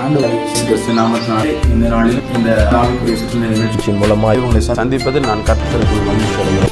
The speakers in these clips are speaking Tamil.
ஆண்டவரை கிறிஸ்து நாமத்தினாலே இந்த நாளில் இந்த ஆவிக்குரிய சுற்றுலா நிகழ்ச்சியின் மூலமாக உங்களை சந்திப்பதில் நான் கர்த்தருக்குள் மகிழ்ச்சி அடைகிறேன்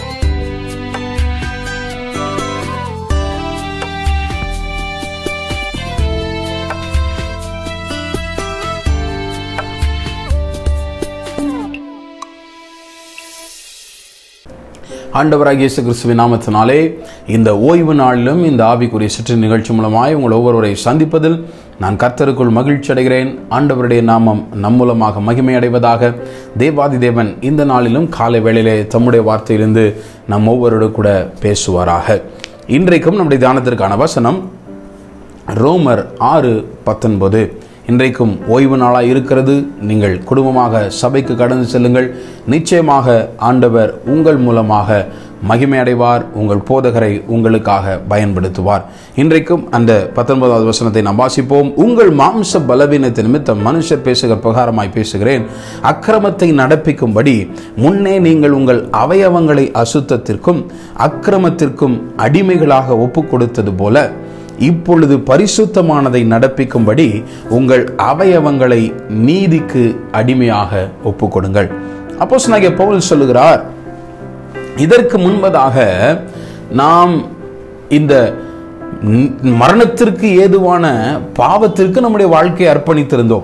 ஆண்டவராகிய இயேசு கிறிஸ்துவின் நாமத்தினாலே இந்த ஓய்வு நாளிலும் இந்த ஆவிக்குரிய சுற்று நிகழ்ச்சி மூலமாய் உங்கள் ஒவ்வொருவரை சந்திப்பதில் நான் கர்த்தருக்குள் மகிழ்ச்சி அடைகிறேன் ஆண்டவருடைய நாமம் நம் மூலமாக மகிமை அடைவதாக தேவாதி தேவன் இந்த நாளிலும் காலை வேளையிலே தம்முடைய வார்த்தையிலிருந்து நம் ஒவ்வொருவரோடு கூட பேசுவாராக இன்றைக்கும் நம்முடைய தியானத்திற்கான வசனம் ரோமர் ஆறு பத்தொன்பது இன்றைக்கும் ஓய்வு நாளாக இருக்கிறது நீங்கள் குடும்பமாக சபைக்கு கடந்து செல்லுங்கள் நிச்சயமாக ஆண்டவர் உங்கள் மூலமாக மகிமை அடைவார் உங்கள் போதகரை உங்களுக்காக பயன்படுத்துவார் இன்றைக்கும் அந்த பத்தொன்பதாவது வசனத்தை நாம் வாசிப்போம் உங்கள் மாம்ச பலவீனத்தை நிமித்தம் மனுஷர் பேசுகிற பிரகாரமாய் பேசுகிறேன் அக்கிரமத்தை நடப்பிக்கும்படி முன்னே நீங்கள் உங்கள் அவயவங்களை அசுத்தத்திற்கும் அக்கிரமத்திற்கும் அடிமைகளாக ஒப்பு கொடுத்தது போல இப்பொழுது பரிசுத்தமானதை நடப்பிக்கும்படி உங்கள் அவயவங்களை நீதிக்கு அடிமையாக ஒப்புக்கொடுங்கள் அப்போஸ் நாகிய பவுல் சொல்லுகிறார் இதற்கு முன்பதாக நாம் இந்த மரணத்திற்கு ஏதுவான பாவத்திற்கு நம்முடைய வாழ்க்கையை அர்ப்பணித்திருந்தோம்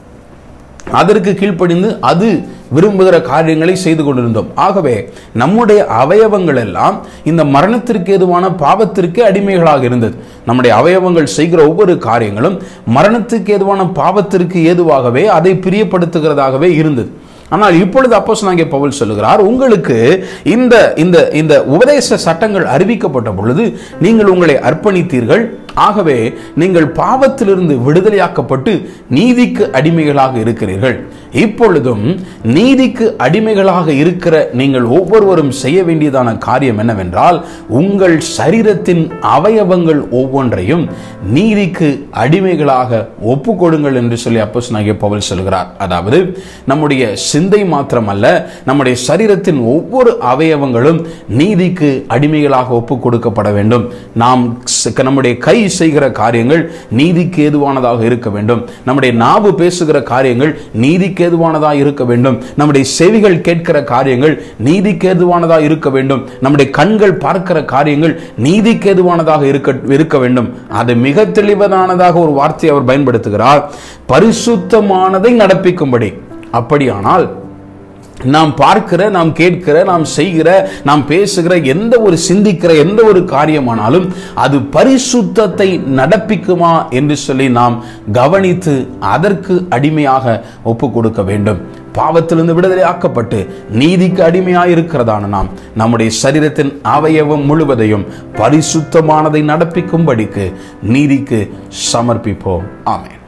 அதற்கு கீழ்ப்படிந்து அது விரும்புகிற காரியங்களை செய்து கொண்டிருந்தோம் ஆகவே நம்முடைய அவயவங்கள் எல்லாம் இந்த மரணத்திற்கு ஏதுவான பாவத்திற்கு அடிமைகளாக இருந்தது நம்முடைய அவயவங்கள் செய்கிற ஒவ்வொரு காரியங்களும் மரணத்துக்கு ஏதுவான பாவத்திற்கு ஏதுவாகவே அதை பிரியப்படுத்துகிறதாகவே இருந்தது ஆனால் இப்பொழுது அப்போஸ் நாங்கே பவுல் சொல்லுகிறார் உங்களுக்கு இந்த இந்த இந்த உபதேச சட்டங்கள் அறிவிக்கப்பட்ட பொழுது நீங்கள் உங்களை அர்ப்பணித்தீர்கள் ஆகவே நீங்கள் பாவத்திலிருந்து விடுதலையாக்கப்பட்டு நீதிக்கு அடிமைகளாக இருக்கிறீர்கள் இப்பொழுதும் நீதிக்கு அடிமைகளாக இருக்கிற நீங்கள் ஒவ்வொருவரும் செய்ய வேண்டியதான காரியம் என்னவென்றால் உங்கள் சரீரத்தின் அவயவங்கள் ஒவ்வொன்றையும் நீதிக்கு அடிமைகளாக ஒப்புக்கொடுங்கள் என்று சொல்லி அப்போஸ் நாகிய பவுல் சொல்கிறார் அதாவது நம்முடைய சிந்தை மாத்திரமல்ல நம்முடைய சரீரத்தின் ஒவ்வொரு அவயவங்களும் நீதிக்கு அடிமைகளாக ஒப்பு கொடுக்கப்பட வேண்டும் நாம் நம்முடைய கை செய்கிற காரியங்கள் நீதிக்கு ஏதுவானதாக இருக்க வேண்டும் நம்முடைய நாவு பேசுகிற காரியங்கள் நீதிக்கு ஏதுவானதாக இருக்க வேண்டும் நம்முடைய செவிகள் கேட்கிற காரியங்கள் நீதிக்கு ஏதுவானதாக இருக்க வேண்டும் நம்முடைய கண்கள் பார்க்கிற காரியங்கள் நீதிக்கு ஏதுவானதாக இருக்க இருக்க வேண்டும் அது மிக தெளிவதானதாக ஒரு வார்த்தையை அவர் பயன்படுத்துகிறார் பரிசுத்தமானதை நடப்பிக்கும்படி அப்படியானால் நாம் பார்க்கிற நாம் கேட்கிற நாம் செய்கிற நாம் பேசுகிற எந்த ஒரு சிந்திக்கிற எந்த ஒரு காரியமானாலும் அது பரிசுத்தத்தை நடப்பிக்குமா என்று சொல்லி நாம் கவனித்து அதற்கு அடிமையாக ஒப்பு கொடுக்க வேண்டும் பாவத்திலிருந்து விடுதலை ஆக்கப்பட்டு நீதிக்கு அடிமையாக இருக்கிறதான நாம் நம்முடைய சரீரத்தின் அவயவம் முழுவதையும் பரிசுத்தமானதை நடப்பிக்கும்படிக்கு நீதிக்கு சமர்ப்பிப்போம் ஆமேன்